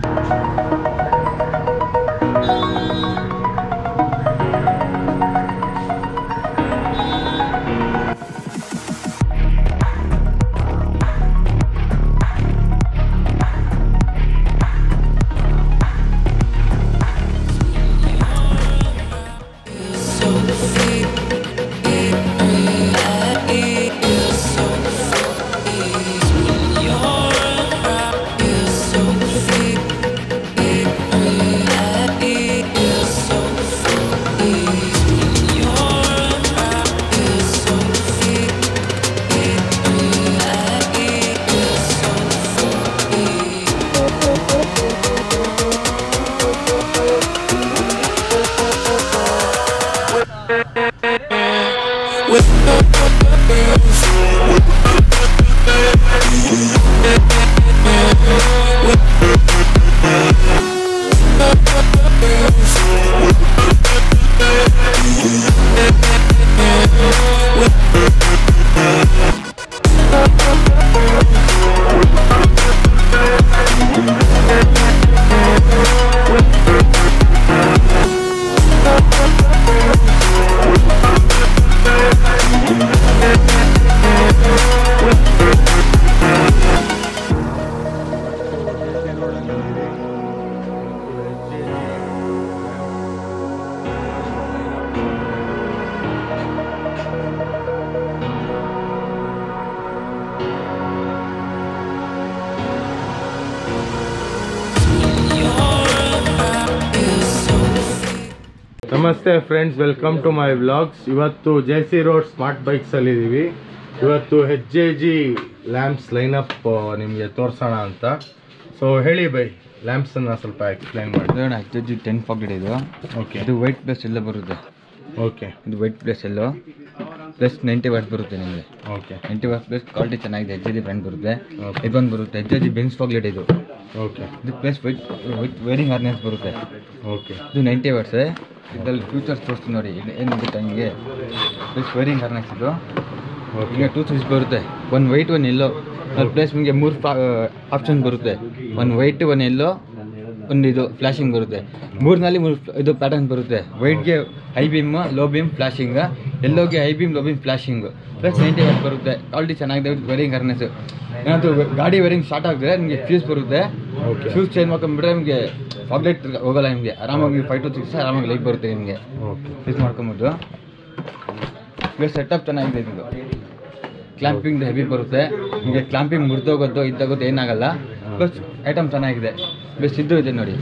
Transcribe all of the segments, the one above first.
ನಮಸ್ತೆ friends welcome to my vlogs ಇವತ್ತು J C road smart ಬೈಕ್ಸಲ್ಲಿ ಇದ್ದೀವಿ ಇವತ್ತು H A G lamps lineup ನಿಮಗೆ ತೋರಿಸೋಣ ಅಂತ ಸೊ ಹೇಳಿ ಬೈ ಲ್ಯಾಂಪ್ಸನ್ನು ಸ್ವಲ್ಪ ಎಕ್ಸ್ಪ್ಲೈನ್ ಮಾಡಿ ನೋಡೋಣ ಎಚ್ ಜಿ ಟೆನ್ ಪಾಕೆಟ್ ಇದು ಓಕೆ ಇದು ವೈಟ್ ಪ್ಲಸ್ ಎಲ್ಲ ಬರುತ್ತೆ ಓಕೆ ಇದು white plus yellow plus ninety watt ಬರುತ್ತೆ ನಿಮಗೆ okay ninety watt plus quality ಚೆನ್ನಾಗಿದೆ ಎಚ್ ಜಿ ಬ್ರ್ಯಾಂಡ್ ಬರುತ್ತೆ Okay. ಇದೊಂದು ಬರುತ್ತೆ ಎಚ್ ಜಿ ಬೆನ್ಸ್ ಪಾಕೆಟ್ ಇದು ಓಕೆ ಇದು plus white white wiring harness ಬರುತ್ತೆ ಓಕೆ ಇದು ನೈಂಟಿ ವಾಟ್ಸ್ ಇದರಲ್ಲಿ ಫ್ಯೂಚರ್ಸ್ ತೋರಿಸ್ತೀನಿ ನೋಡಿ ಇದು ಏನು ಗೊತ್ತಾ ನಿಮಗೆ ಪ್ಲಸ್ ವೇರಿಂಗ್ ಹಾರ್ನೆಸ್ ಇದು ಓಕೆ ಈಗ ಟೂ ಸ್ವಿಚ್ ಬರುತ್ತೆ one white one yellow plus ನಿಮಗೆ ಮೂರು ಆಪ್ಷನ್ ಬರುತ್ತೆ ಒನ್ ವೈಟ್ ಒನ್ ಎಲ್ಲೋ ಒಂದು ಇದು ಫ್ಲಾಶಿಂಗ್ ಬರುತ್ತೆ ಮೂರ್ನಲ್ಲಿ ಮೂರು ಇದು ಪ್ಯಾಟರ್ನ್ ಬರುತ್ತೆ ವೈಟ್ಗೆ high beam low beam flashing ಎಲ್ಲೋಗೆ high beam low beam flashing plus ninety watt ಬರುತ್ತೆ ಕ್ವಾಲಿಟಿ ಚೆನ್ನಾಗಿದೆ ವೇರಿಂಗ್ ಹಾರ್ನೆಸ್ ಏನಾದರೂ ಗಾಡಿ ವೇರಿಂಗ್ ಸ್ಟಾರ್ಟ್ ಆಗಿದ್ರೆ ನಿಮಗೆ ಫ್ಯೂಸ್ ಬರುತ್ತೆ Okay. ಫ್ಯೂಸ್ ಚೇಂಜ್ ಮಾಡ್ಕೊಂಡ್ಬಿಟ್ರೆ ನಿಮಗೆ ಫಾಗ್ಲೈಟ್ ಹೋಗಲ್ಲ ನಿಮಗೆ ಆರಾಮಾಗಿ ಫೈವ್ ಟು ಸಿಕ್ಸ್ ಆರಾಮಾಗಿ ಲೈಟ್ ಬರುತ್ತೆ ನಿಮಗೆ ಓಕೆ ಯೂಸ್ ಮಾಡ್ಕೊಬೋದು ಪ್ಲಸ್ ಸೆಟಪ್ ಚೆನ್ನಾಗಿದೆ ಇದು ಕ್ಲಾಂಪಿಂಗ್ ಹೆವಿ ಬರುತ್ತೆ ನಿಮಗೆ ಕ್ಲಾಂಪಿಂಗ್ ಮುರಿದೋಗೋದು ಇದ್ದಾಗೋದು ಏನಾಗಲ್ಲ ಪ್ಲಸ್ ಐಟಮ್ ಚೆನ್ನಾಗಿದೆ ಪ್ಲಸ್ ಇದು ಇದೆ ನೋಡಿ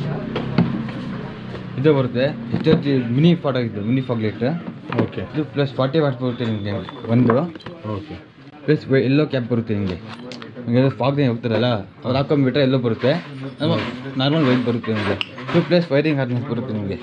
ಇದು ಬರುತ್ತೆ ಇಷ್ಟೊತ್ತು ಮಿನಿ ಫಾಟ್ ಆಗಿದೆ ಮಿನಿ ಫಾಗ್ಲೆಟ್ ಓಕೆ ಇದು ಪ್ಲಸ್ ಫಾರ್ಟಿ ವಾಟ್ ಬರುತ್ತೆ ನಿಮಗೆ ಒಂದು ಓಕೆ ಪ್ಲಸ್ ಎಲ್ಲೋ ಕ್ಯಾಪ್ ಬರುತ್ತೆ ನಿಮಗೆ ನಿಮಗೆ ಫಾಗ್ ಹೋಗ್ತಾರಲ್ಲ ಅವ್ರು ಹಾಕೊಂಡ್ಬಿಟ್ರೆ ಎಲ್ಲೋ ಬರುತ್ತೆ ನಾರ್ಮಲ್ ವೈಟ್ ಬರುತ್ತೆ ನಿಮಗೆ ಟು ಪ್ಲಸ್ ವೈರಿಂಗ್ ಹಾರ್ನೆಸ್ ಬರುತ್ತೆ ನಿಮಗೆ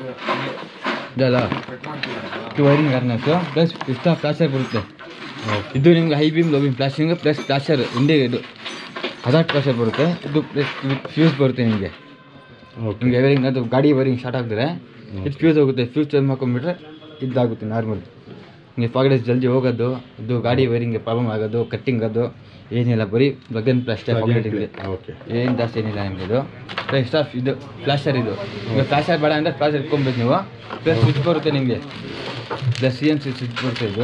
ಇದಲ್ಲ ಟು ವೈರಿಂಗ್ ಹಾರ್ನೆಸ್ಸು ಪ್ಲಸ್ ಇಷ್ಟ ಫ್ಲಾಶರ್ ಬರುತ್ತೆ ಇದು ನಿಮ್ಗೆ high beam low beam flashing plus flasher ಇಂಡಿ ಇದು ಹಜಾರ್ಟ್ ಫ್ಲಾಶರ್ ಬರುತ್ತೆ ಇದು ಪ್ಲಸ್ ಫ್ಯೂಸ್ ಬರುತ್ತೆ ನಿಮಗೆ ಓಕೆ ನಿಮಗೆ ವೈರಿಂಗ್ ಅದು ಗಾಡಿ ವೈರಿಂಗ್ ಸ್ಟಾರ್ಟ್ ಆಗಿದ್ರೆ ಇದು ಫ್ಯೂಸ್ ಹೋಗುತ್ತೆ ಫ್ಯೂಸ್ ಚೇಂಜ್ ಮಾಡ್ಕೊಂಡ್ಬಿಟ್ರೆ ಇದಾಗುತ್ತೆ ನಾರ್ಮಲ್ ನಿಮಗೆ ಫಾಗಡೇಜ್ ಜಲ್ದಿ ಹೋಗೋದು ಇದು ಗಾಡಿ ವೈರಿಂಗ್ಗೆ ಪ್ರಾಬ್ಲಮ್ ಆಗೋದು ಕಟ್ಟಿಂಗ್ ಅದು ಏನಿಲ್ಲ ಬರೀ ಪ್ಲಗನ್ ಪ್ಲಾಸ್ಟರ್ ಫಾಗೇಟ್ ಇದೆ ಓಕೆ ಏನು ಜಾಸ್ತಿ ಏನಿಲ್ಲ ನಿಮಗೆ ಇದು ಪ್ಲಸ್ ಆಫ್ ಇದು ಫ್ಲಾಶರ್ ಇದು ಈಗ ಫ್ಲಾಶರ್ ಬೇಡ ಅಂದರೆ ಫ್ಲಾಶರ್ ಇಟ್ಕೊಬೇಕು ನೀವು ಪ್ಲಸ್ ಸ್ವಿಚ್ ಬರುತ್ತೆ ನಿಮಗೆ plus C N C switch ಬರುತ್ತೆ ಇದು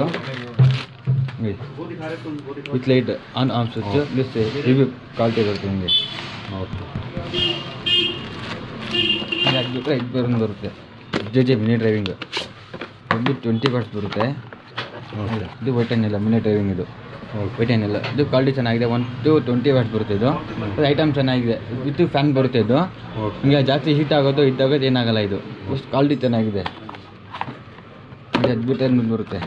with light on on switch plus review quality ಬರುತ್ತೆ ನಿಮಗೆ ಓಕೆ ಹಾಕ್ಬಿಟ್ರೆ ಇದು ಬರೋದು ಬರುತ್ತೆ ಜೆ ಜೆ ಮಿನಿ ಡ್ರೈವಿಂಗ್ ಇದು ಟ್ವೆಂಟಿ ವಾಟ್ಸ್ ಬರುತ್ತೆ ಓಕೆ ಇದು ವೈಟ್ ಇಲ್ಲ ಮಿನಿ ಡ್ರೈವಿಂಗ್ ಇದು ಓಕೆ ವೈಟ್ ಏನಿಲ್ಲ ಇದು ಕ್ವಾಲಿಟಿ ಚೆನ್ನಾಗಿದೆ ಒನ್ ಟು ಟ್ವೆಂಟಿ ವಾಟ್ಸ್ ಬರುತ್ತೆ ಇದು ಐಟಮ್ ಚೆನ್ನಾಗಿದೆ ವಿತ್ ಫ್ಯಾನ್ ಬರುತ್ತೆ ಇದು ಓಕೆ ನಿಮಗೆ ಜಾಸ್ತಿ ಹೀಟ್ ಆಗೋದು ಇದ್ದಾಗೋದು ಏನಾಗಲ್ಲ ಇದು ಎಷ್ಟು ಕ್ವಾಲಿಟಿ ಚೆನ್ನಾಗಿದೆ ಇದು ಅದ್ಭುತ ಬರುತ್ತೆ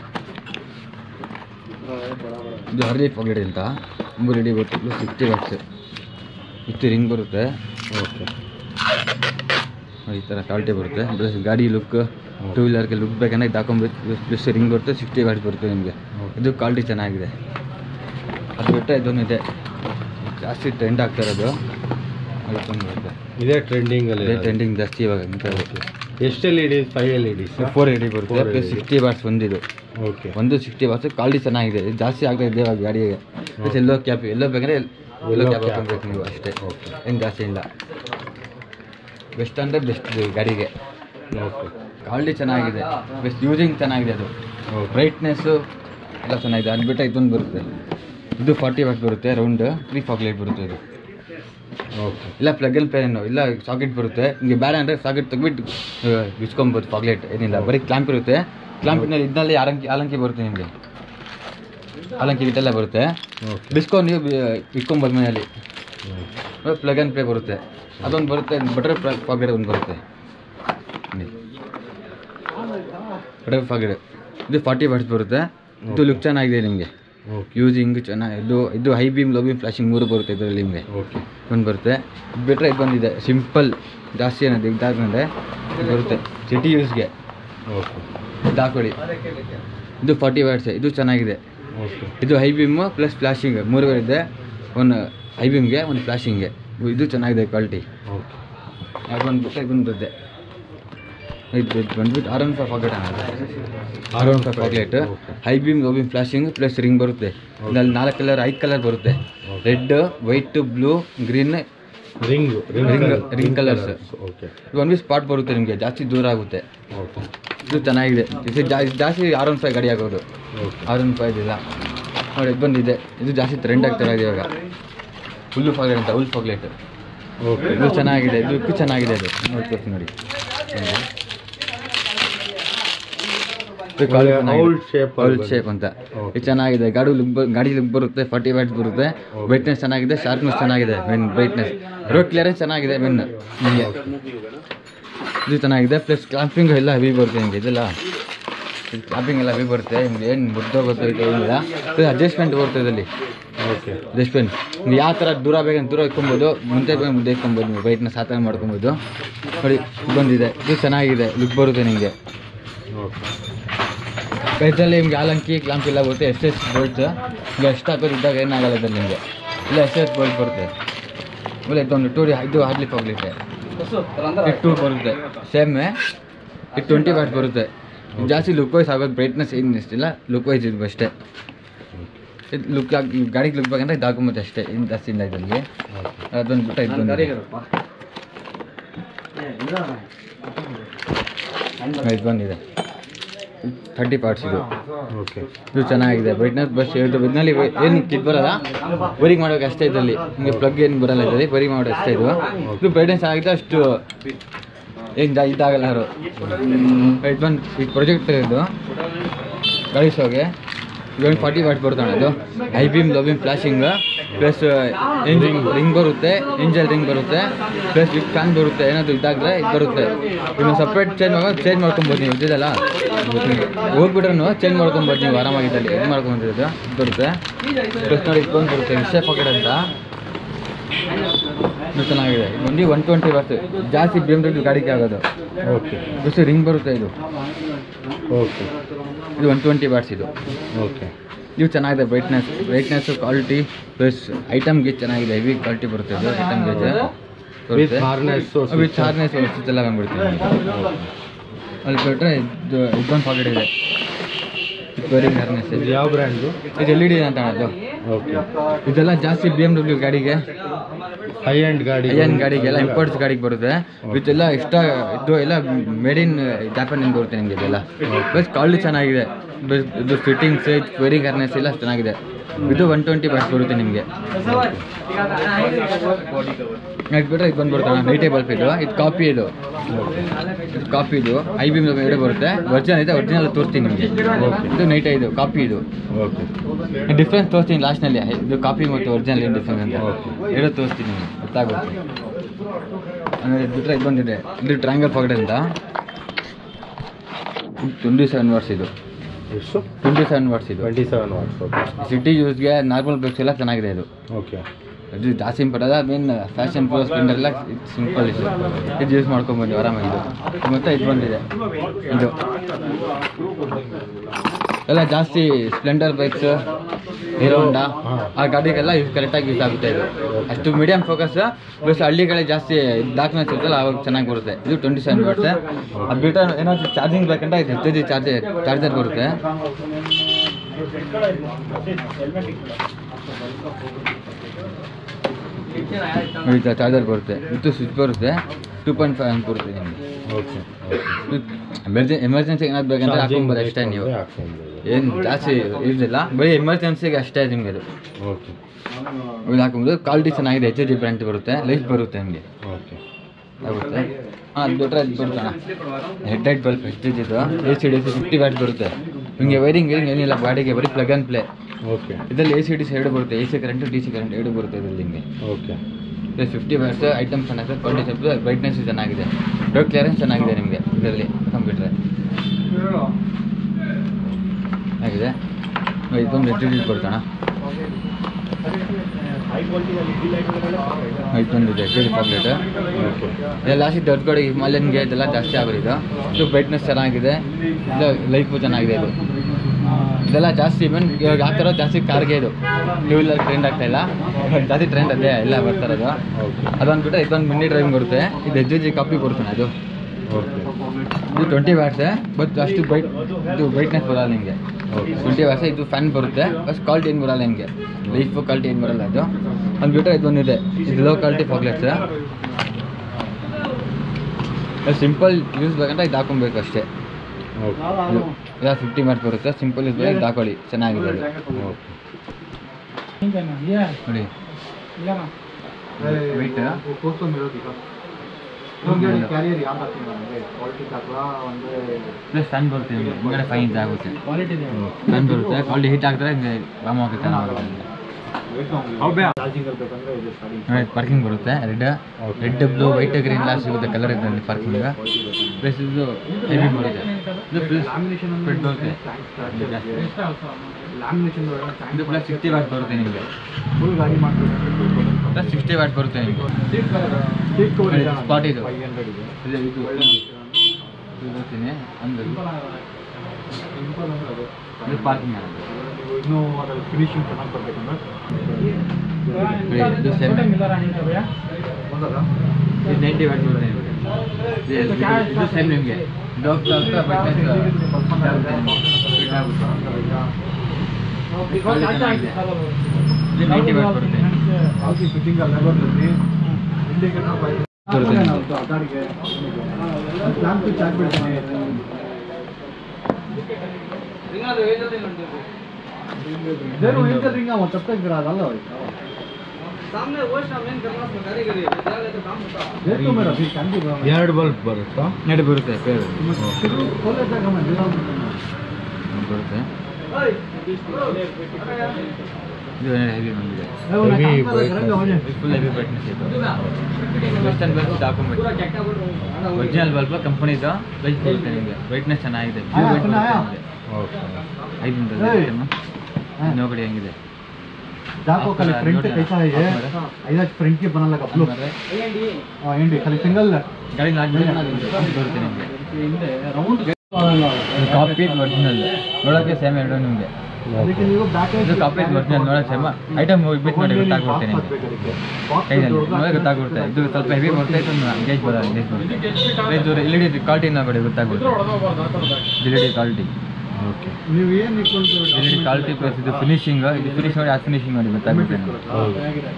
ಇದು ಹರ್ಲಿ ಫಾಗೆಟ್ ಅಂತ ತುಂಬ ರೆಡಿ ಬರುತ್ತೆ ಇದು ಸಿಕ್ಸ್ಟಿ ವಾಟ್ಸ್ ಇಷ್ಟು ರಿಂಗ್ ಬರುತ್ತೆ ಓಕೆ ನೋಡಿ, ಈ ಥರ ಕ್ವಾಲಿಟಿ ಬರುತ್ತೆ ಪ್ಲಸ್ ಗಾಡಿ ಲುಕ್ ಟೂ ವೀಲರ್ಗೆ ಲುಕ್ ಬೇಕಂದ್ರೆ ಇದು ಹಾಕೊಂಡ್ಬಿಟ್ಟು ಪ್ಲಸ್ ರಿಂಗ್ ಬರುತ್ತೆ ಸಿಕ್ಸ್ಟಿ ವಾಟ್ಸ್ ಬರುತ್ತೆ ನಿಮಗೆ ಇದು ಕ್ವಾಲಿಟಿ ಚೆನ್ನಾಗಿದೆ ಅದು ಬಿಟ್ಟರೆ ಇದೊಂದು ಇದೆ ಜಾಸ್ತಿ ಟ್ರೆಂಡ್ ಆಗ್ತಾ ಇರೋದು ಅದಕ್ಕೊಂದು ಬರುತ್ತೆ ಇದೇ ಟ್ರೆಂಡಿಂಗಲ್ಲಿ ಇದೇ ಟ್ರೆಂಡಿಂಗ್ ಜಾಸ್ತಿ ಇವಾಗ ಅಂತ ಎಷ್ಟು L E D five L E D four ಎಡಿ ಬರುತ್ತೆ Four plus LED. Sixty watts ಒಂದಿದು ಓಕೆ ಒಂದು ಸಿಕ್ಸ್ಟಿ ವಾಟ್ಸ್ ಕ್ವಾಲಿಟಿ ಚೆನ್ನಾಗಿದೆ ಇದು ಜಾಸ್ತಿ ಆಗ್ತಾ ಇದೆ ಇವಾಗ ಗಾಡಿಗೆ ಪ್ಲಸ್ ಎಲ್ಲೋ ಕ್ಯಾಪ್ ಎಲ್ಲೋ ಬೇಕಾದ್ರೆ ಎಲ್ಲೋ Yellow ಕ್ಯಾಪ್ cap. ಹಾಕೊಬೇಕು ನೀವು ಅಷ್ಟೇ Okay. ಏನು ಜಾಸ್ತಿ ಇಲ್ಲ ಬೆಸ್ಟ್ ಅಂದರೆ ಬೆಸ್ಟ್ ಗಾಡಿಗೆ ಓಕೆ ಕ್ವಾಲಿಟಿ ಚೆನ್ನಾಗಿದೆ ಬೆಸ್ಟ್ ಯೂಸಿಂಗ್ ಚೆನ್ನಾಗಿದೆ ಅದು ಓಕೆ ಬ್ರೈಟ್ನೆಸ್ಸು ಎಲ್ಲ ಚೆನ್ನಾಗಿದೆ ಅದು ಬಿಟ್ಟರೆ ಇದೊಂದು ಬರುತ್ತೆ ಇದು ಫಾರ್ಟಿ ವಾಟ್ ಬರುತ್ತೆ ರೌಂಡ್ ತ್ರೀ ಫಾಕ್ಲೈಟ್ ಬರುತ್ತೆ ಇದು ಓಕೆ ಇಲ್ಲ ಪ್ಲಗ್ ಆ್ಯಂಡ್ ಪ್ಲೇನ್ ಇಲ್ಲ ಸಾಕೆಟ್ ಬರುತ್ತೆ ನಿಮಗೆ ಬೇಡ ಅಂದರೆ ಸಾಕೆಟ್ ತೆಗ್ಬಿಟ್ಟು ಬಿಚ್ಕೊಬೋದು ಫಾಗ್ಲೆಟ್ ಏನಿಲ್ಲ ಬರೀ ಕ್ಲಾಂಪ್ ಇರುತ್ತೆ ಕ್ಲಾಂಪಿನಲ್ಲಿ ಇದರಲ್ಲಿ ಆಲಂಕಿ ಆಲಂಕಿ ಬರುತ್ತೆ ನಿಮಗೆ ಆಲಂಕಿ ಗಿಟ್ಟೆಲ್ಲ ಬರುತ್ತೆ ಓಕೆ ಬಿಸ್ಕೊಂಡು ನೀವು ಬಿ- ಇಟ್ಕೊಬೋದು ಮನೆಯಲ್ಲಿ ಪ್ಲಗ್ ಆ್ಯಂಡ್ ಪ್ಲೇ ಬರುತ್ತೆ ಅದೊಂದು ಬರುತ್ತೆ ಬಟರ್ ಫಾಗ್ಲೆಟ್ ಒಂದು ಬರುತ್ತೆ ಬಟರ್ ಫಾಗ್ಲೆಟ್ ಇದು ಫಾರ್ಟಿ ವಾಟ್ಸ್ ಬರುತ್ತೆ ಇದು ಲುಕ್ ಚೆನ್ನಾಗಿದೆ ನಿಮಗೆ ಓಕೆ ಯೂಸಿಂಗ್ ಚೆನ್ನಾಗಿ ಇದು ಇದು high beam low beam flashing ಮೂರು ಬರುತ್ತೆ ಇದರಲ್ಲಿ ನಿಮಗೆ ಓಕೆ ಒಂದು ಬರುತ್ತೆ ಇದು ಬಿಟ್ಟರೆ ಇದು ಬಂದಿದೆ ಸಿಂಪಲ್ ಜಾಸ್ತಿ ಏನದು ಇದಾದ್ಮೇಲೆ ಇದು ಬರುತ್ತೆ ಸಿಟಿ ಯೂಸ್ಗೆ ಓಕೆ ಇದು ಹಾಕೊಳ್ಳಿ ಇದು ಫಾರ್ಟಿ ವ್ಯಾಟ್ಸ್ ಇದು ಚೆನ್ನಾಗಿದೆ ಓಕೆ ಇದು ಹೈ ಬೀಮು ಪ್ಲಸ್ ಫ್ಲಾಶಿಂಗ್ ಮೂರು ಇದೆ ಒಂದು ಹೈ ಬೀಮ್ಗೆ ಒಂದು ಫ್ಲಾಶಿಂಗ್ಗೆ ಇದು ಚೆನ್ನಾಗಿದೆ ಕ್ವಾಲಿಟಿ ಓಕೆ ಅದು ಒಂದು ಬಿಟ್ಟರೆ ಇದು ಬರುತ್ತೆ ಇದು ಇದು ಬಂದ್ಬಿಟ್ಟು ಆರ್ ಒನ್ ಫೈವ್ ಪಾಕೆಟ್ ಅನ್ನೋದು R one five pocket high beam low beam flashing plus ring ಬರುತ್ತೆ ಇದ್ರಲ್ಲಿ ನಾಲ್ಕು ಕಲರ್ ಐದು ಕಲರ್ ಬರುತ್ತೆ red white blue green ring Ring- ring colours. Okay ಒಂದು ಸ್ಪಾಟ್ ಬರುತ್ತೆ ನಿಮಗೆ ಜಾಸ್ತಿ ದೂರ ಆಗುತ್ತೆ ಓಕೆ ಇದು ಚೆನ್ನಾಗಿದೆ ಇದು ಜಾ- ಜಾಸ್ತಿ ಆರ್ ಒನ್ ಫೈವ್ ಗಾಡಿ ಆಗೋದು ಓಕೆ ಆರ್ ಒನ್ ಫೈವ್ ಇದಿಲ್ಲ ನೋಡಿ ಇದು ಬಂದಿದೆ ಇದು ಜಾಸ್ತಿ ಟ್ರೆಂಡ್ ಆಗ್ತಾ ಇದೆ ಇವಾಗ ಹುಲ್ಲು ಫಾಗ್ಲೆಟ್ ಅಂತ ಹುಲ್ ಫಾಗ್ಲೆಟ್ ಓಕೆ ಇದು ಚೆನ್ನಾಗಿದೆ ಇದು ಉಕ್ಕು ಚೆನ್ನಾಗಿದೆ ಅದು ನೋಡಿ ತೋರಿಸಿ ನೋಡಿ old shape ಅಲ್ಲಿ ಓಲ್ಡ್ ಶೇಪ್ ಅಂತ Okay. ಇದು ಚೆನ್ನಾಗಿದೆ ಗಾಡಿ ಲುಕ್ ಗಾಡಿ ಲುಕ್ ಬರುತ್ತೆ ಫಾರ್ಟಿ ವ್ಯಾಟ್ಸ್ ಬರುತ್ತೆ ಬ್ರೈಟ್ನೆಸ್ ಚೆನ್ನಾಗಿದೆ ಶಾರ್ಪ್ನೆಸ್ ಚೆನ್ನಾಗಿದೆ ಮೆನ್ ಬ್ರೈಟ್ನೆಸ್ ರೋಡ್ ಕ್ಲಿಯರೆನ್ಸ್ ಚೆನ್ನಾಗಿದೆ ಮೆನ್ ನಿಮಗೆ ಇದು ಚೆನ್ನಾಗಿದೆ ಪ್ಲಸ್ ಕ್ಲಾಂಪಿಂಗ್ ಎಲ್ಲ ಹೆವಿ ಬರುತ್ತೆ ನಿಮಗೆ ಇದೆಲ್ಲ ಕ್ಲಾಂಪಿಂಗ್ ಎಲ್ಲ ಹೆವಿ ಬರುತ್ತೆ ನಿಮ್ಗೆ ಏನು ಮುದ್ದೋಗುತ್ತೆ ಏನಿಲ್ಲ ಪ್ಲಸ್ ಅಡ್ಜಸ್ಟ್ಮೆಂಟ್ ಬರುತ್ತೆ ಇದರಲ್ಲಿ ಓಕೆ ಅಡ್ಜಸ್ಟ್ಮೆಂಟ್ ನೀವು ಯಾವ ಥರ ದೂರ ಬೇಗ ದೂರ ಇಟ್ಕೊಬೋದು ಮುಂದೆ ಬೇಗ ಮುಂದೆ ಇಟ್ಕೊಬೋದು ನೀವು ಬ್ರೈಟ್ನೆಸ್ ಆ ಥರ ಮಾಡ್ಕೊಬೋದು ನೋಡಿ ಇದು ಬಂದಿದೆ ಇದು ಚೆನ್ನಾಗಿದೆ ಲುಕ್ ಬರುತ್ತೆ ನಿಮಗೆ ಓಕೆ ಇದರಲ್ಲಿ ನಿಮ್ಗೆ ಆಲಂಕಿ ಕ್ಲಾಂಪ್ ಎಲ್ಲ ಬರುತ್ತೆ ಎಸ್ ಎಸ್ ಬೋಲ್ಟ್ ಈಗ ಎಷ್ಟು ಹಾಕೋದು ಇದ್ದಾಗ ಏನಾಗಲ್ಲ ಇದ್ರಲ್ಲಿ ನಿಮಗೆ ಇಲ್ಲ ಎಸ್ ಎಸ್ ಬೋಲ್ಟ್ ಬರುತ್ತೆ ಆಮೇಲೆ ಇದೊಂದು ಟೂ ಇದು ಹಾರ್ಲಿಕ್ಕೆ ಹೋಗ್ಲಿಕ್ಕೆ ಟೂ ಬರುತ್ತೆ ಸೇಮೆ ಇದು ಟ್ವೆಂಟಿ ವಾಟ್ ಬರುತ್ತೆ ಇದು ಜಾಸ್ತಿ ಲುಕ್ ವೈಸ್ ಆಗೋದು ಬ್ರೈಟ್ನೆಸ್ ಏನು ಇಷ್ಟಿಲ್ಲ ಲುಕ್ ವೈಸ್ ಇದು ಅಷ್ಟೇ ಇದು ಲುಕ್ ಗಾಡಿಗೆ ಲುಕ್ ಬೇಕಂದ್ರೆ ಇದು ಹಾಕೊಂಬೋದು ಅಷ್ಟೇ ಇನ್ನು ಜಾಸ್ತಿ ಇಲ್ಲ ಇದರಲ್ಲಿ ಅದೊಂದು ಬಿಟ್ಟು ಇದು ಬಂದಿದೆ. ಹಾ, ಇದು ಬಂದಿದೆ ಥರ್ಟಿ ಪಾರ್ಟ್ಸ್ ಇದು ಓಕೆ ಇದು ಚೆನ್ನಾಗಿದೆ ಬ್ರೈಟ್ನೆಸ್ ಬಸ್ ಇದು ಇದರಲ್ಲಿ ಏನು ಕಿತ್ ಬರಲ್ಲ ಬರಿಗೆ ಮಾಡೋಕೆ ಅಷ್ಟೇ ಇದರಲ್ಲಿ ನಿಮಗೆ ಪ್ಲಗ್ ಏನು ಬರಲ್ಲ ಇದರಲ್ಲಿ ಬರಿಗೆ ಮಾಡೋದು ಅಷ್ಟೇ ಇದು ಇದು ಬ್ರೈಟ್ನೆಸ್ ಆಗಿದೆ ಅಷ್ಟು ಏನು ಜಾ ಇದಾಗಲ್ಲ ಯಾರು ಇದು ಬಂದು ಈ ಪ್ರಾಜೆಕ್ಟ್ ಇದು ಗಾಡಿ ಶೋಗೆ ಇದೊಂದು ಫಾರ್ಟಿ ವಾಟ್ ಬರುತ್ತೆ ಇದು high beam low beam flashing plus engine ring ಬರುತ್ತೆ ಇಂಜಲ್ ರಿಂಗ್ ಬರುತ್ತೆ ಪ್ಲಸ್ ವಿತ್ ಫ್ಯಾನ್ ಬರುತ್ತೆ ಏನಾದರೂ ಇದಾದರೆ ಇದು ಬರುತ್ತೆ ಇನ್ನು ಸಪ್ರೇಟ್ ಚೇಂಜ್ ಮಾಡೋ ಚೇಂಜ್ ಮಾಡ್ಕೊಬೋದು ನೀವು ಇದ್ದಿದ್ದಲ್ಲ ಹೋಗ್ಬಿಟ್ರೂ ಚೇಂಜ್ ಮಾಡ್ಕೊಬೋದು ನೀವು ಆರಾಮಾಗಿದ್ದಲ್ಲಿ ಇದು ಮಾಡ್ಕೊಂಬಂದಿರೋದು ಇದು ಬರುತ್ತೆ ಪ್ಲಸ್ ನೋಡಿ ಇದು ಬಂದು ಬರುತ್ತೆ ವಿಷಯ ಪಾಕೆಟ್ ಅಂತ ಇದು ಚೆನ್ನಾಗಿದೆ ಇದು ಒಂದು ಒನ್ ಟ್ವೆಂಟಿ ಬಸ್ ಜಾಸ್ತಿ ಬಿ ಎಮ್ ಡಬ್ಲ್ಯೂ ಗಾಡಿಗೆ ಆಗೋದು ಓಕೆ ಪ್ಲಸ್ ರಿಂಗ್ ಬರುತ್ತೆ ಇದು ಓಕೆ ಇದು ಒನ್ ಟ್ವೆಂಟಿ ವಾಟ್ಸ್ ಇದು ಓಕೆ ಇದು ಚೆನ್ನಾಗಿದೆ brightness brightness quality plus item gauge ಚೆನ್ನಾಗಿದೆ ಹೆವಿ ಕ್ವಾಲಿಟಿ ಬರುತ್ತೆ ಇದು item gauge with harness with ಚಾರ್ನೆಸ್ ಎಲ್ಲ ಬಂದ್ಬಿಡ್ತೀವಿ ಅಲ್ಲಿ ಬಿಟ್ಟರೆ ಇದು ಇದೊಂದು ಪಾಕೆಟ್ ಇದೆ ವೇರಿಂಗ್ ಹಾರ್ನೆಸ್ ಇದು ಯಾವ ಬ್ರ್ಯಾಂಡು ಇದು ಎಲ್ ಇ ಡಿ ಅಂತ ಅದು ಓಕೆ ಇದೆಲ್ಲ ಜಾಸ್ತಿ ಬಿ ಎಮ್ ಡಬ್ಲ್ಯೂ ಗಾಡಿಗೆ ಹೈ ಎಂಡ್ ಗಾಡಿ ಐಎನ್ ಗಾಡಿಗೆ ಎಲ್ಲ ಇಂಪೋರ್ಟ್ಸ್ ಗಾಡಿಗೆ ಬರುತ್ತೆ ವಿತ್ ಎಲ್ಲ ಎಕ್ಸ್ಟ್ರಾ ಇದು ಎಲ್ಲ ಮೇಡ್ ಇನ್ ಜಾಪಾನಿಂದ ಬರುತ್ತೆ ನಿಮಗೆ ಇದೆಲ್ಲ ಪ್ಲಸ್ ಕ್ವಾಲಿಟಿ ಚೆನ್ನಾಗಿದೆ ಬಸ್ ಇದು ಫಿಟ್ಟಿಂಗ್ಸ್ ವೇರಿಂಗ್ ಹಾರ್ನೆಸ್ ಎಲ್ಲ ಚೆನ್ನಾಗಿದೆ ಇದು ಒನ್ ಟ್ವೆಂಟಿ ಬಸ್ ಬರುತ್ತೆ ನಿಮಗೆ ಇದು ಬಿಟ್ಟರೆ ಇದು ಬಂದ್ಬಿಡ್ತಾನೆ ನೈಟೇ ಬಲ್ಪ್ ಇದು ಇದು ಕಾಪಿ ಇದು ಇದು ಕಾಪಿ ಇದು ಐ ಬಿ ಎರಡು ಬರುತ್ತೆ ಒರಿಜಿನಲ್ ಇದೆ ಒರಿಜಿನಲ್ ತೋರಿಸ್ತೀನಿ ನಿಮಗೆ ಇದು ನೈಟೇ ಇದು ಕಾಪಿ ಇದು ಓಕೆ ಡಿಫ್ರೆನ್ಸ್ ತೋರಿಸ್ತೀನಿ ಲಾಸ್ಟ್ನಲ್ಲಿ ಇದು ಕಾಪಿ ಮತ್ತು ಒರಿಜಿನಲ್ ಏನು ಡಿಫ್ರೆನ್ಸ್ ಅಂತ Okay. ಎರಡು ತೋರಿಸ್ತೀನಿ ನಿಮಗೆ ಗೊತ್ತಾಗುತ್ತೆ ಆಮೇಲೆ ಇದು ಬಿಟ್ಟರೆ ಇದು ಬಂದಿದೆ ಇದು ಟ್ರ್ಯಾಂಗಲ್ ಪಾಕೆಟ್ ಅಂತ ಟ್ವೆಂಟಿ ಸೆವೆನ್ ವಾಟ್ಸ್ ಇದು ಎಷ್ಟು ಟ್ವೆಂಟಿ ಸೆವೆನ್ ವಾಟ್ಸ್ ಇದು twenty seven watts okay city ಯೂಸ್ಗೆ ನಾರ್ಮಲ್ ಬೈಕ್ಸ್ ಎಲ್ಲ ಚೆನ್ನಾಗಿದೆ ಇದು ಓಕೆ ಇದು ಜಾಸ್ತಿ ಇಂಪಾರ್ಟ್ ಅದ ಮೇನ್ ಫ್ಯಾಷನ್ ಪ್ರೋ ಸ್ಪ್ಲೆಂಡರ್ ಎಲ್ಲ ಇದು ಸಿಂಪಲ್ ಇದು ಇದು ಯೂಸ್ ಮಾಡ್ಕೊಬೋದು ಆರಾಮಾಗಿ ಇದು ಮತ್ತೆ ಇದು ಬಂದಿದೆ ಇದು ಎಲ್ಲ ಜಾಸ್ತಿ ಸ್ಪ್ಲೆಂಡರ್ ಬೈಕ್ಸ್ ಹೀರೋ ಹೋಂಡಾ ಆ ಗಾಡಿಗೆಲ್ಲ ಯೂಸ್ ಕರೆಕ್ಟಾಗಿ ಯೂಸ್ ಆಗುತ್ತೆ ಇದು ಅಷ್ಟು ಮೀಡಿಯಂ ಫೋಕಸ್ ಪ್ಲಸ್ ಹಳ್ಳಿಗಳೇ ಜಾಸ್ತಿ ಡಾಕ್ಯುಮೆಂಟ್ಸ್ ಇರ್ತಲ್ಲ ಅವಾಗ ಚೆನ್ನಾಗಿ ಬರುತ್ತೆ ಇದು ಟ್ವೆಂಟಿ ಸೆವೆನ್ ಬರುತ್ತೆ ಅದು ಬಿಟ್ಟರೆ ಏನಾದ್ರು ಚಾರ್ಜಿಂಗ್ ಬೇಕಂದ್ರೆ ಇದು ಎಚ್ ಜಿ ಚಾರ್ಜರ್ ಚಾರ್ಜರ್ ಬರುತ್ತೆ ಈ ಚಾರ್ಜರ್ ಬರುತ್ತೆ ವಿತ್ ಸ್ವಿಚ್ ಬರುತ್ತೆ ಟೂ ಪಾಯಿಂಟ್ ಫೈವ್ ಅಂತ ಬರುತ್ತೆ ನಿಮಗೆ ಓಕೆ ಎಮರ್ಜೆನ್ಸಿ ಎಮರ್ಜೆನ್ಸಿ ಏನಾದ್ರು ಬೇಕಂದ್ರೆ ಹಾಕೊಂಬೋದು ಅಷ್ಟೇ ನೀವು ಏನು ಜಾಸ್ತಿ ಇದಿಲ್ಲ ಬರೀ ಎಮರ್ಜೆನ್ಸಿಗೆ ಅಷ್ಟೇ ನಿಮಗೆ ಅದು ಓಕೆ ಇದು ಹಾಕೊಂಬೋದು ಕ್ವಾಲಿಟಿ ಚೆನ್ನಾಗಿದೆ ಎಚ್ ಡಿ ಬ್ರ್ಯಾಂಡ್ ಬರುತ್ತೆ ಲೈಫ್ ಬರುತ್ತೆ ನಿಮಗೆ ಓಕೆ ಆಗುತ್ತೆ ಹಾಂ ಅದು ಬಿಟ್ಟರೆ ಅದು ಬರುತ್ತಣ್ಣ headlight bulb H D ಇದು A C D C fifty watt ಬರುತ್ತೆ ನಿಮಗೆ ವೈರಿಂಗ್ ವೈರಿಂಗ್ ಏನಿಲ್ಲ ಗಾಡಿಗೆ ಬರೀ ಪ್ಲಗ್ ಆ್ಯಂಡ್ ಪ್ಲೇ ಓಕೆ ಇದರಲ್ಲಿ ಎ ಸಿ ಡಿ ಸಿ ಎರಡು ಬರುತ್ತೆ A C current D C current ಎರಡು ಬರುತ್ತೆ ಇದರಲ್ಲಿ ನಿಮಗೆ okay plus fifty watts item ಚೆನ್ನಾಗಿದೆ ಕ್ವಾಲಿಟಿ ಸ್ವಲ್ಪ ಬ್ರೈಟ್ನೆಸ್ ಚೆನ್ನಾಗಿದೆ ಡೋರ್ ಕ್ಲಿಯರೆನ್ಸ್ ಚೆನ್ನಾಗಿದೆ ನಿಮಗೆ ಇದರಲ್ಲಿ ಕಂಪ್ಯೂಟ್ರೆ ಆಗಿದೆ ಇದೊಂದು ಎಚ್ ಡಿ ಬರುತ್ತಣ್ಣ ಇದೊಂದು ಇದೆ ಎಚ್ ಡಿ ಪಾಕ್ಲೆಟ್ ಓಕೆ ಇದೆಲ್ಲ ಲಾಸ್ಟ್ ದೊಡ್ಡ ಗಾಡಿ ಹಿಮಾಲಯನ್ಗೆ ಇದೆಲ್ಲ ಜಾಸ್ತಿ ಆಗೋದು ಇದು ಇದು ಬ್ರೈಟ್ನೆಸ್ ಚೆನ್ನಾಗಿದೆ ಇದು ಲೈಫು ಚೆನ್ನಾಗಿದೆ ಇದು ಇದೆಲ್ಲ ಜಾಸ್ತಿ ಇವನ್ ಇವಾಗ ಆಗ್ತಾರೋ ಜಾಸ್ತಿ ಕಾರ್ಗೆ ಇದು ಟೂ ವೀಲರ್ ಟ್ರೆಂಡ್ ಆಗ್ತಾ ಇಲ್ಲ ಇವಾಗ ಜಾಸ್ತಿ ಟ್ರೆಂಡ್ ಅದೇ ಎಲ್ಲ ಬರ್ತಾ ಇರೋದು ಓಕೆ ಅದೊಂದು ಬಿಟ್ಟರೆ ಇದೊಂದು ಮಿನಿ ಡ್ರೈವಿಂಗ್ ಬರುತ್ತೆ ಇದು ಎಚ್ ಜಿ ಕಾಪಿ ಬರುತ್ತೆ ಅದು ಓಕೆ ಇದು ಟ್ವೆಂಟಿ ವ್ಯಾಟ್ಸೆ ಬಟ್ ಅಷ್ಟು ಬ್ರೈಟ್ ಇದು ಬ್ರೈಟ್ನೆಸ್ ಬರಲ್ಲ ನಿಮಗೆ ಓಕೆ ಟ್ವೆಂಟಿ ವ್ಯಾಟ್ಸ್ ಇದು ಫ್ಯಾನ್ ಬರುತ್ತೆ ಬಸ್ ಕ್ವಾಲಿಟಿ ಏನು ಬರಲ್ಲ ನಿಮಗೆ ಲೈಫ್ ಕ್ವಾಲಿಟಿ ಏನು ಬರಲ್ಲ ಅದು ಅದು ಬಿಟ್ಟರೆ ಇದೊಂದಿದೆ ಇದು low quality fog lights simple use ಬೇಕಂತ ಇದು ಹಾಕೊಬೇಕು ಅಷ್ಟೇ ಓಕೆ ಇಲ್ಲ ಫಿಫ್ಟಿ ಮ್ಯಾಟ್ ಬರುತ್ತೆ ಸಿಂಪಲ್ ಯೂಸ್ ಬೇಕು ಇದು ಹಾಕೊಳ್ಳಿ ಚೆನ್ನಾಗಿದೆ ಅದು ಓಕೆ ನೋಡಿ ವೆಯ್ಟ್ ಪ್ಲಸ್ ಫ್ಯಾನ್ ಬರುತ್ತೆ ನಿಮಗೆ ಹಿಂಗಡೆ ಫೈನ್ ಇಂಚ್ ಆಗುತ್ತೆ ಫ್ಯಾನ್ ಬರುತ್ತೆ ಕ್ವಾಲಿಟಿ ಹೀಟ್ ಆಗ್ತಾರೆ ಹಿಂಗೆ ರಾಮ ಆಗುತ್ತೆ ಚೆನ್ನಾಗುತ್ತೆ ಪಾರ್ಕಿಂಗ್ ಬರುತ್ತೆ red red blue white green ಎಲ್ಲ ಸಿಗುತ್ತೆ ಕಲರ್ ಇದರಲ್ಲಿ ಪಾರ್ಕಿಂಗ್ ಪ್ಲಸ್ ಇದು ಹೆವಿ ಬರುತ್ತೆ ಇದು ಪ್ಲಸ್ ಸ್ಪ್ರೆಡ್ ಬರುತ್ತೆ ಇದು ಪ್ಲಸ್ ಸಿಕ್ಸ್ಟಿ ವಾಟ್ ಬರುತ್ತೆ ನಿಮಗೆ ಪ್ಲಸ್ ಸಿಕ್ಸ್ಟಿ ವಾಟ್ ಬರುತ್ತೆ ನಿಮಗೆ ಸ್ಪಾಟ್ ಇದು ಇದು ಇದು ಇದು ಬರ್ತೀನಿ ಅಂದ್ರೆ ಇದು ಪಾರ್ಕಿಂಗ್ ಫಿನಿಶಿಂಗ್ ಚೆನ್ನಾಗಿ ಬರ್ಬೇಕಂದ್ರೆ ಇದು ಸೇಮ್ ಇದು ನೈಂಟಿ ವಾಟ್ ಬರುತ್ತೆ ನಿಮಗೆ ಇದು- ಇದು- ಇದು ಸೇಮ್ ನಿಮಗೆ ಇದು ಹೋಗ್ತಾ ಹೋಗ್ತಾ brightness heat ಆಗುತ್ತೆ. Quality ಚೆನ್ನಾಗಿದೆ. ಇದು ನೈಂಟಿ ವಾಟ್ ಬರುತ್ತೆ ಫಿಟ್ಟಿಂಗ್ ಅಲ್ಲ ಬರ್ತದೆ ಇಂಡಿಕೇಟರ್ ಬರುತ್ತೆ ನಿಮಗೆ. ಗಾಡಿಗೆ ಲ್ಯಾಂಪ್ ಸ್ವಿಚ್ ಹಾಕ್ಬಿಡ್ತೀನಿ ಇದೇನು ಏಂಜಲ್ ರಿಂಗ್ ಅವತ್ತು ತಪ್ಪಿದ್ದೀರಾ ಅದಲ್ಲ देखो मेरा फिर कैंडी ಎರಡು ಬಲ್ಬ್ ಬರುತ್ತಾ ನಡಿ ಬರುತ್ತೆ ಪೇರು खोले तक हमें दिला ಬರುತ್ತೆ ಇದು ಹೆವಿ ಬಂದಿದೆ Heavy ಫುಲ್ ಹೆವಿ ಬ್ರೈಟ್ನೆಸ್ ಇದು ವೆಸ್ಟರ್ನ್ ಬಲ್ಬ್ ಹಾಕೊಂಡ್ಬಿಟ್ಟು ಒರಿಜಿನಲ್ ಬಲ್ಬ್ ಕಂಪನಿದು ಲೈಟ್ ಬರುತ್ತೆ ನಿಮಗೆ ಬ್ರೈಟ್ನೆಸ್ ಚೆನ್ನಾಗಿದೆ ಆಯಾ, Pure white ಸುಮ್ನೆ ಆಯಾ. ಬರುತ್ತೆ ಓಕೆ ಐದು ನೋಡಿ ಹೆಂಗಿದೆ जाको खाली फ्रंट कैसा है ये इधर फ्रंट के बना लगा ब्लू हां एंडी खाली सिंगल ಗಾಡಿ ನಾಲ್ಕು ಬರುತ್ತೆ ನಿಮಗೆ ರೌಂಡ್ ಕಾಪಿ ಒರಿಜಿನಲ್ ನೋಡೋಕ್ಕೆ ಸೇಮ್ ಎರಡು ನಿಮಗೆ ಅದಕ್ಕೆ ನೀವು ಬ್ಯಾಕ್ ಇದು ಕಾಪಿ ಒರಿಜಿನಲ್ ನೋಡೋಕೆ ಸೇಮ್ ಐಟಮ್ ಬಿಟ್ಟು ನೋಡಿ ಗೊತ್ತಾಗ್ಬಿಡುತ್ತೆ ನಿಮಗೆ ಕೈಯಲ್ಲಿ ನೋಡಿ ಗೊತ್ತಾಗ್ಬಿಡುತ್ತೆ ಇದು ಸ್ವಲ್ಪ ಹೆವಿ ಬರುತ್ತೆ ಇದು ಗೇಜ್ ಬರಲ್ಲ ಗೇಜ್ ಬರುತ್ತೆ ಇದು ಎಲ್ ಇ ಡಿ ಕ್ವಾಲಿಟಿ ನೋಡಿ ಗೊತ್ತಾಗ್ಬಿಡುತ್ತೆ L E D quality okay ನೀವು ಏನು ಇಟ್ಕೊಂಡ್ತೀರಿ L E D quality plus ಇದು ಫಿನಿಶಿಂಗ್ ಇದು ಫಿನಿಶ್ ನೋಡಿ ಆ ಫಿನಿಶಿಂಗ್ ನೋಡಿ ಗೊತ್ತಾಗ್ಬಿಡುತ್ತೆ ನಿಮಗೆ ಹೌದು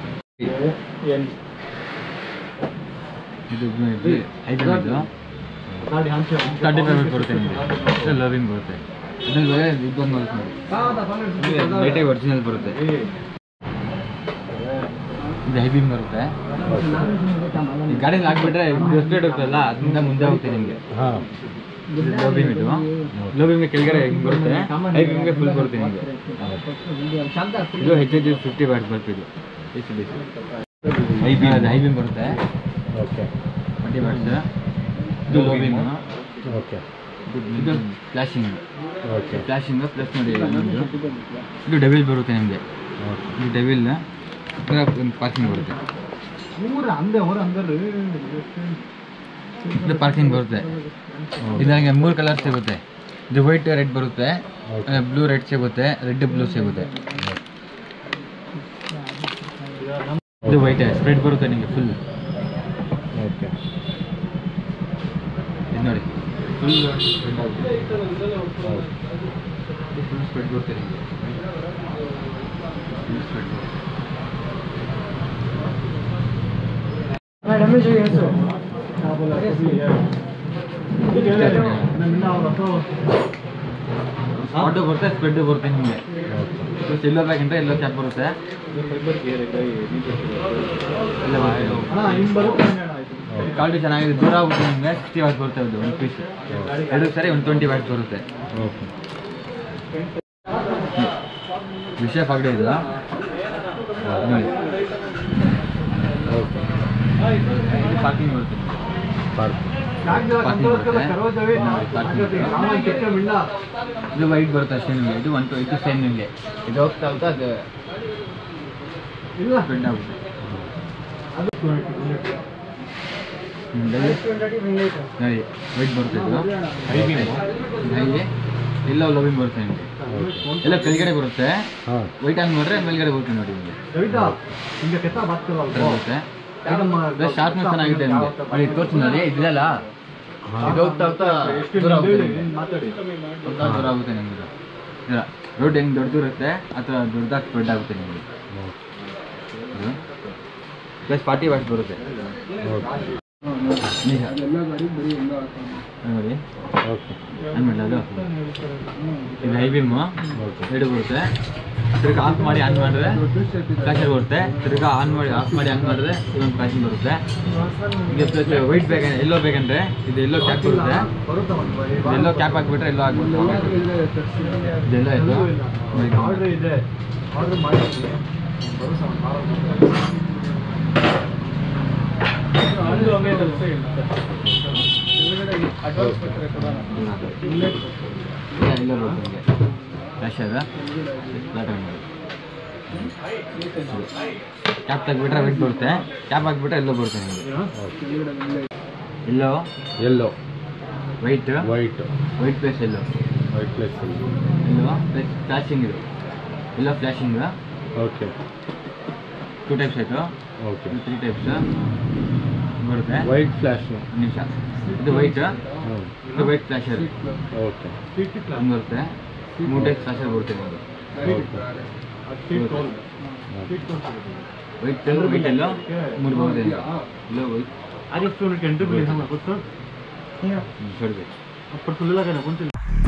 ಇದು ಐಟಮ್ ಇದು ಗಾಡಿ ಹಂಚೆ ತರ್ಟಿ ಫೈವ್ ಬರುತ್ತೆ ನಿಮಗೆ ಇದು ಲವಿಂಗ್ ಬರುತ್ತೆ ಅದ್ರಲ್ಲಿ ಬೇರೆ ಇದೊಂದು ನೋಡಿ ಲೈಟಾಗಿ ಒರಿಜಿನಲ್ ಬರುತ್ತೆ ಇದು ಹೆವಿ ಬರುತ್ತೆ ಈ ಗಾಡಿಯಲ್ಲಿ ಹಾಕ್ಬಿಟ್ರೆ ಸ್ಪೀಡ್ ಹೋಗ್ತಲ್ಲ ಅದರಿಂದ ಮುಂದೆ ಹೋಗ್ತದೆ ನಿಮಗೆ ಹಾಂ ಲೋ ಬೀಮ್ ಇದು ಲೋ ಬೀಮ್ ಕೆಳಗಡೆ ಹಿಂಗೆ ಬರುತ್ತೆ ಹೈ ಬೀಮ್ಗೆ ಫುಲ್ ಬರುತ್ತೆ ನಿಮಗೆ ಇದು H H fifty watt bulb ಇದು H D high beam high beam ಬರುತ್ತೆ ಓಕೆ ಟ್ವೆಂಟಿ ಬ್ಯಾಟ್ಸ್ ಇದು ಲೋ ಬೀಮ್ ಓಕೆ ಇದು ಫ್ಲಾಶಿಂಗ್ ಓಕೆ ಫ್ಲಾಶಿಂಗ್ ಪ್ಲಸ್ ನೋಡಿ ಇದು. ಇದು ಡೆವಿಲ್ ಬರುತ್ತೆ ನಿಮಗೆ ಓಕೆ ಇದು ಡೆವಿಲ್ ಒಂದು ಪಾರ್ಕಿಂಗ್ ಬರುತ್ತೆ ಊರ ಅಂದೆ ಹೊರ ಅಂದರೆ ಇದು ಪಾರ್ಕಿಂಗ್ ಬರುತ್ತೆ ಇದು ನನಗೆ ಮೂರು ಕಲರ್ ಸಿಗುತ್ತೆ ಇದು ವೈಟ್ ರೆಡ್ ಬರುತ್ತೆ Okay. ಬ್ಲೂ ರೆಡ್ ಸಿಗುತ್ತೆ ರೆಡ್ ಬ್ಲೂ ಸಿಗುತ್ತೆ ಇದು ವೈಟ್ ಸ್ಪ್ರೆಡ್ ಬರುತ್ತೆ ನಿಮಗೆ ಫುಲ್ ಓಕೆ ಇದು ನೋಡಿ ಫುಲ್ ಫುಲ್ ಸ್ಪ್ರೆಡ್ ಬರುತ್ತೆ ನಿಮಗೆ ಫುಲ್ ಸ್ಪ್ರೆಡ್ हमें चाहिए सो क्या बोला कभी है मैं मिला और तो ಸ್ಪಾಟು ಬರುತ್ತೆ ಸ್ಪ್ರೆಡ್ ಬರುತ್ತೆ ನಿಮಗೆ ಎಲ್ಲೋ ಬೇಕಂದ್ರೆ ಎಲ್ಲೋ ಕ್ಯಾಪ್ ಬರುತ್ತೆ ಎಲ್ಲ ಬರುತ್ತೆ ಅಣ್ಣ ಹಿಂಗ್ ಬರುತ್ತೆ ಅಣ್ಣ ಆಯ್ತು ಕ್ವಾಲಿಟಿ ಚೆನ್ನಾಗಿದೆ ದೂರ ಆಗುತ್ತೆ ನಿಮಗೆ ಸಿಕ್ಸ್ಟಿ ವಾಟ್ ಬರುತ್ತೆ ಅದು ಒಂದು ಪೀಸ್ ಎರಡು ಸರಿ ಒಂದು ಟ್ವೆಂಟಿ ವಾಟ್ ಬರುತ್ತೆ ಓಕೆ ವಿಷಯ ಫಾಗ್ಡೆ ಇದು ನೋಡಿ ಓಕೆ ಇದು ಪಾರ್ಕಿಂಗ್ ಬರುತ್ತೆ ಯಾಕೆ ಜರ ಪಾರ್ಕಿಂಗ್ ಕಂಟ್ರೋಲ್ ಬರುತ್ತೆ. ಕರೋ ಜವೆ ಪಾರ್ಕಿಂಗ್ ಸಾಮಾನ್ ಕೆಟ್ಟ ಮಿಲ್ಲ ಇದು ವೈಟ್ ಬರುತ್ತೆ ಅಷ್ಟೇ ನಿಮಗೆ ಇದು ಒನ್ ಇದು ಸೇಮ್ ನಿಮಗೆ ಇದು ಹೋಗ್ತಾ ಹೋಗ್ತಾ ಅದು ಇಲ್ಲ ಸ್ಪ್ರೆಡ್ ಆಗುತ್ತೆ ಅದು ಹ್ಮ್, ನೋಡಿ ನೋಡಿ ವೈಟ್ ಬರುತ್ತೆ ಇದು ಹೈಗೆ ಎಲ್ಲ ಲವಿಂಗ್ ಬರುತ್ತೆ ನಿಮಗೆ ಎಲ್ಲ ಕೆಳಗಡೆ ಬರುತ್ತೆ ಹಾಂ ವೈಟ್ ಆನ್ ಮಾಡಿದ್ರೆ ಮೇಲ್ಗಡೆ ಬರುತ್ತೆ ನೋಡಿ ನಿಮಗೆ ಕವಿತಾ ಹಿಂಗೆ ಕೆತ್ತ ಬಾತ್ ಬರುತ್ತೆ ಶಾರ್ಪ್ನೆಸ್ ಚೆನ್ನಾಗಿದೆ ನಿಮಗೆ ನೋಡಿ ತೋರಿಸಿ ನೋಡಿ ಇದೆಲ್ಲ ಇದು ಹೋಗ್ತಾ ಹೋಗ್ತಾ ದೂರ ಆಗುತ್ತೆ ನಿಮ್ಗೆ. ಮಾತಾಡಿ ಹೋಗ್ತಾ ದೂರ ಆಗುತ್ತೆ ನಿಮ್ಗೆ ಇದು ಇದರ ರೋಡ್ ಹೆಂಗೆ ದೊಡ್ಡದಿರುತ್ತೆ ಆ ಥರ ದೊಡ್ಡದಾಗಿ ಸ್ಪ್ರೆಡ್ ಆಗುತ್ತೆ ನಿಮಗೆ ಇದು ಪ್ಲಸ್ ಫಾರ್ಟಿ ವಾಟ್ಸ್ ಬರುತ್ತೆ ಓಕೆ ನಿಜ ನೋಡಿ ಓಕೆ ಆಮೇಲೆ ಅದು ಇದು ಹೈ ಬೀಮು ಓಕೆ ಎರಡು ಬರುತ್ತೆ ತಿರ್ಗಾ ಆಫ್ ಮಾಡಿ ಆನ್ ಮಾಡಿದ್ರೆ ಫ್ಲಾಶರ್ ಬರುತ್ತೆ ತಿರ್ಗಾ ಆನ್ ಮಾಡಿ ಆಫ್ ಮಾಡಿ ಆನ್ ಮಾಡಿದ್ರೆ ಇದೊಂದು ಫ್ಲಾಶಿಂಗ್ ಬರುತ್ತೆ ಈಗ ಪ್ಲಸ್ ವೈಟ್ ಬೇಕ ಎಲ್ಲೋ ಬೇಕಂದ್ರೆ ಇದು ಎಲ್ಲೋ ಕ್ಯಾಪ್ ಬರುತ್ತೆ ಬರುತ್ತಾ ಒಂದು ಇದು ಎಲ್ಲೋ ಕ್ಯಾಪ್ ಹಾಕ್ಬಿಟ್ರೆ ಎಲ್ಲೋ ಆಗ್ಬಿಡುತ್ತೆ ಇದೆಲ್ಲ ಆಯ್ತು ಆರ್ಡರ್ ಇದೆ ಆರ್ಡರ್ ಮಾಡಿದ್ದೀನಿ ಬರುತ್ತಾ ಒಂದು ವಾರ ಅಡ್ವಾನ್ಸ್ ಕೊಟ್ಟರೆ ಕೊಡೋಣ ಎಲ್ಲ ಬರುತ್ತೆ ನಿಮಗೆ ಫ್ಲಾಶರ್ ಫ್ಲಾಟ್ ಮಾಡಿ ಕ್ಯಾಪ್ ತೆಗ್ಬಿಟ್ರೆ ವೈಟ್ ಬರುತ್ತೆ ಕ್ಯಾಪ್ ಹಾಕ್ಬಿಟ್ರೆ ಎಲ್ಲೋ ಬರುತ್ತೆ ನಿಮಗೆ yellow yellow white white white place yellow white place yellow plus flashing ಇದು yellow flashing okay two types ಆಯಿತು ಓಕೆ ತ್ರೀ ಟೈಪ್ಸ್ ಬರುತ್ತೆ ವೈಟ್ ಫ್ಲ್ಯಾಶ್ ಒಂದು ನಿಮಿಷ ಇದು ವೈಟ್ ಹ್ಞೂ ಇದು ವೈಟ್ ಫ್ಲಾಶರ್ ಓಕೆ ಒಂದು ಬರುತ್ತೆ ಮೂರು ಟೈಪ್ ಫ್ಲಾಶರ್ ಬರುತ್ತೆ ನಿಮಗೆ ವೈಟ್ ವೈಟ್ ಎಲ್ಲೋ ಮೂರು ಬರುತ್ತೆ ಎಲ್ಲೋ ವೈಟ್ आगे स्टूडेंट एंट्री भी हम कुछ छोड़ दे पर सुन लगा ना कौन